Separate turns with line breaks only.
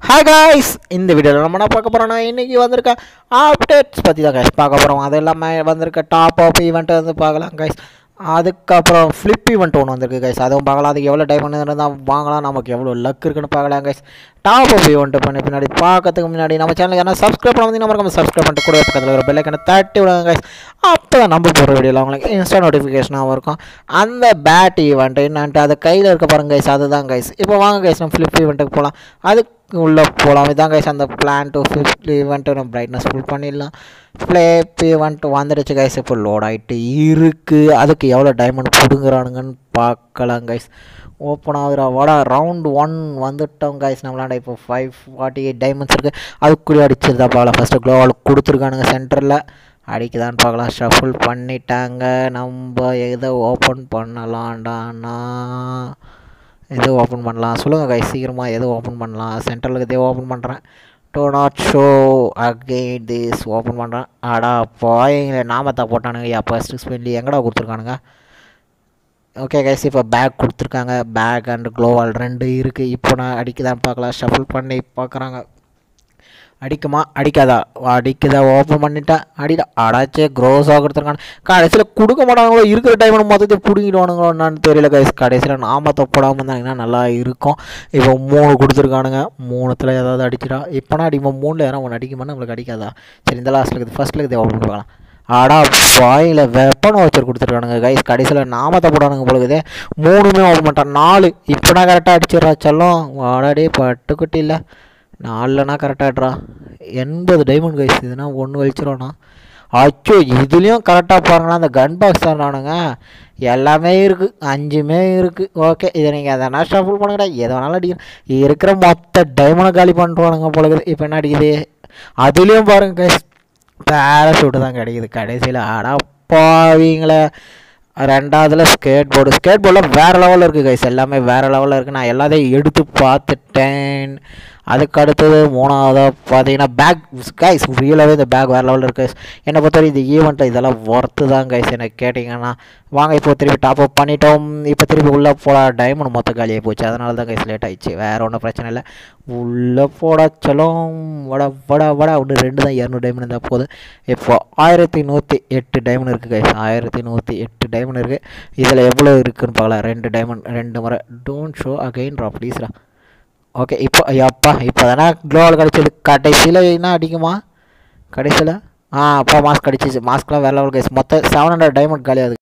hi guys இந்த வீடியோவில் நம்ம என்ன பார்க்க போகிறோம்னா இன்றைக்கி வந்திருக்க அப்டேட்ஸ் பற்றி தான் கைஸ் பார்க்க போகிறோம் அது இல்லாமல் வந்திருக்க டாப் அப் ஈவெண்ட் வந்து பார்க்கலாம் கைஸ் அதுக்கப்புறம் ஃப்ளிப் ஈவெண்ட் ஒன்று வந்திருக்கு கைஸ் அதுவும் பார்க்கலாம் அதுக்கு எவ்வளோ டைம் இருந்தால் வாங்கலாம் நமக்கு எவ்வளோ லக் இருக்குன்னு பார்க்கலாம் கைஸ் டாப் அப் ஈவெண்ட் பண்ணி பின்னாடி பார்க்கறதுக்கு முன்னாடி நம்ம சேனலுக்கு என்ன சப்ஸ்கிரைப் பண்ணி நம்ம நம்ம சப்ஸ்கிரைப் பண்ணிட்டு கூட பக்கத்தில் ஒரு பெல்லைக்கான தட்டி விடுங்க கைஸ் அப்போ தான் நம்ம போகிற வீடியோவில் அவங்களுக்கு இன்ஸ்டா நோட்டிஃபிகேஷனாகவும் இருக்கும் அந்த பேட் ஈவெண்ட் என்னன்ட்டு அது கையில் இருக்க பாருங்க கைஸ் அதுதான் கைஸ் இப்போ வாங்க கைஸ் நம்ம ஃப்ளிப் ஈவெண்ட்டுக்கு போகலாம் அதுக்கு உள்ளே போகலாம் இதான் கைஸ் அந்த பிளான் டு ஃபிஃப்ட் ஈவெண்ட்டு நம்ம பிரைட்னஸ் ஃபுல் பண்ணிடலாம் ஃப்ளேப் ஈவெண்ட் வந்துடுச்சு கைஸ் இப்போ லோட் ஆகிட்டு இருக்குது அதுக்கு எவ்வளோ டைமண்ட் பிடுங்குறானுங்கன்னு பார்க்கலாம் கைஸ் ஓப்பன் ஆகுற வட ரவுண்ட் ஒன் வந்துட்டோம் கைஸ் நம்மளாண்ட இப்போ ஃபைவ் ஃபார்ட்டி எயிட் டைமண்ட்ஸ் இருக்குது அதுக்குள்ளே அடிச்சிருந்தா பார்க்கலாம் ஃபஸ்ட்டு க்ளோவால் கொடுத்துருக்கானுங்க சென்டரில் அடிக்குதான்னு பார்க்கலாம் ஷஃபுல் பண்ணிட்டாங்க நம்ம எதை ஓப்பன் பண்ணலாம்டாண்ணா எது ஓப்பன் பண்ணலாம் சொல்லுங்கள் கைஸ் சீக்கிரமாக எது ஓப்பன் பண்ணலாம் சென்ட்ரலுக்கு எதோ ஓப்பன் பண்ணுறேன் do not show again this open பண்ணுறேன் அடா பாயங்களே நாமத்தா போட்டானுங்க யா ஃபஸ்ட்டு ஸ்பெண்ட்லி எங்கடா கொடுத்துருக்கானுங்க ஓகே கைஸ் இப்போ பேக் கொடுத்துருக்காங்க பேக் அண்ட் க்ளோவால் ரெண்டு இருக்குது இப்போ நான் அடிக்குதான்னு பார்க்கலாம் ஷஃபிள் பண்ணி பார்க்குறாங்க அடிக்குமா அடிக்காதா அடிக்குதா ஓப்பன் பண்ணிட்டேன் அடிடா அடாச்சே க்ரோஸாக கொடுத்துருக்காங்க கடைசியில் கொடுக்க மாட்டாங்களோ இருக்கிற டைமில் மொத்தத்தையும் பிடிங்கிடுவானுங்களோ என்னன்னு தெரியல கைஸ் கடைசியில் நாமத்தை போடாமல் இருந்தாங்கன்னா நல்லா இருக்கும் இப்போ மூணு கொடுத்துருக்கானுங்க மூணுத்தில் ஏதாவது அடிச்சிடா இப்போனா அடிப்போம் மூணில் யாரும் ஒன்று அடிக்குமா நம்மளுக்கு அடிக்காதா சரி இந்த லாஸ்ட்டில் இருக்குது ஃபஸ்ட்டில் இருக்குது ஓப்பன் பார்க்கலாம் ஆடா வாயில் வெப்பன் வச்சர் கொடுத்துருக்கானுங்க கைஸ் கடைசியில் நாமத்தை போடானுங்க பொழுது மூணுமே ஓப்பன் பண்ணிட்டான் நாலு இப்போனா கரெக்டாக அடிச்சிடறா செல்லம் வாடாடே பட்டுக்குட்டி இல்லை நாலுலனா கரெக்டாகிட்றா எண்பது டைமண்ட் கைஸ் இதுனா ஒன்று கழிச்சிடோண்ணா அச்சோ இதுலேயும் கரெக்டாக பாருங்களா அந்த கன் பாக்ஸ் தானானுங்க எல்லாமே இருக்குது அஞ்சுமே இருக்குது ஓகே இதை நீங்கள் எதனா ஷஃபுல் பண்ணுங்கடா எதை வேணாலும் அடிக்கணும் இருக்கிற மொத்த டைமண்டை காலி பண்ணுறானுங்க போல இப்போ என்ன அடிக்குது அதுலேயும் பாருங்க கைஸ் பேராஷூட்டு தான் கிடைக்குது கடைசியில் அடப்பாவீங்களே ரெண்டாவதுல ஸ்கேட் போர்டு ஸ்கேட் போர்டில் வேறு லெவலில் இருக்குது கைஸ் எல்லாமே வேறு லெவலில் இருக்குது நான் எல்லாத்தையும் எடுத்து பார்த்துட்டேன் அதுக்கு அடுத்தது மூணாவதாக பார்த்தீங்கன்னா பேக் கைஸ் ரியலாகவே இந்த பேக் வேறு லெவலில் இருக்குது என்னை பொறுத்தவரை இந்த ஈவெண்ட்டை இதெல்லாம் ஒர்த்து தான் கைஸ் எனக்கு கேட்டிங்கன்னா வாங்க இப்போ திருப்பி டாப் அப் பண்ணிட்டோம் இப்போ திருப்பி உள்ளே போட டைமண்ட் மொத்த காலியாகி போச்சு அதனால தான் கைஸ் லேட் ஆயிடுச்சு வேறு ஒன்றும் பிரச்சனை இல்லை உள்ளே போட சொல்லும் வட வட வட ஒன்று ரெண்டு தான் இரநூறு டைமண்ட் இருந்தால் போதும் இப்போ ஆயிரத்தி நூற்றி எட்டு டைமண்ட் இருக்குது கைஸ் ஆயிரத்தி நூற்றி எட்டு டைமண்ட் இருக்குது இதில் எவ்வளோ இருக்குதுன்னு பார்க்கலாம் ரெண்டு டைமண்ட் ரெண்டு முறை டோன்ட் ஷோ அகைன் ரா ப்ளீஸ்ரா ஓகே இப்போ அப்பா இப்போ தானே க்ளோவால் கிடச்சிது கடைசியில் என்ன அடிக்குமா கடைசியில் ஆ அப்பா மாஸ்க் அடிச்சிச்சு மாஸ்க்லாம் வேறு லெவல் கைஸ் மொத்தம் செவன் ஹண்ட்ரட் டைமண்ட் காலியாகுது